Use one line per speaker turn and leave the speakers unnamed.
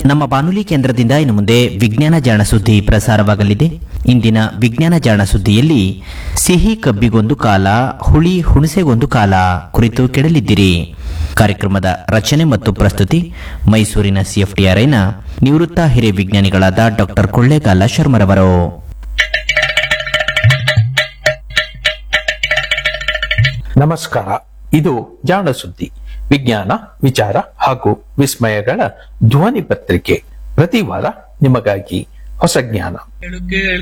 ನಮ್ಮ ಬಾನುಲಿ ಕೇಂದ್ರದಿಂದ ಇನ್ನು ಮುಂದೆ ವಿಜ್ಞಾನ ಜಾಣ ಸುದ್ದಿ ಪ್ರಸಾರವಾಗಲಿದೆ ಇಂದಿನ ವಿಜ್ಞಾನ ಜಾಣ ಸುದ್ದಿಯಲ್ಲಿ ಸಿಹಿ ಕಬ್ಬಿಗೊಂದು ಕಾಲ ಹುಳಿ ಹುಣಸೆಗೊಂದು ಕಾಲ ಕುರಿತು ಕೆಡಲಿದ್ದೀರಿ ಕಾರ್ಯಕ್ರಮದ ರಚನೆ ಮತ್ತು ಪ್ರಸ್ತುತಿ ಮೈಸೂರಿನ ಸಿಎಫ್ಟಿಆರ್ಐನ ನಿವೃತ್ತ ಹಿರಿಯ ವಿಜ್ಞಾನಿಗಳಾದ ಡಾಕ್ಟರ್ ಕೊಳ್ಳೇಗಾಲ ಶರ್ಮರವರು
ನಮಸ್ಕಾರ ಇದು ಜಾಣ ಸುದ್ದಿ ವಿಜ್ಞಾನ ವಿಚಾರ ಹಾಗೂ ವಿಸ್ಮಯಗಳ ಧ್ವನಿ ಪತ್ರಿಕೆ ಪ್ರತಿ ವಾರ ನಿಮಗಾಗಿ ಹೊಸ ಜ್ಞಾನ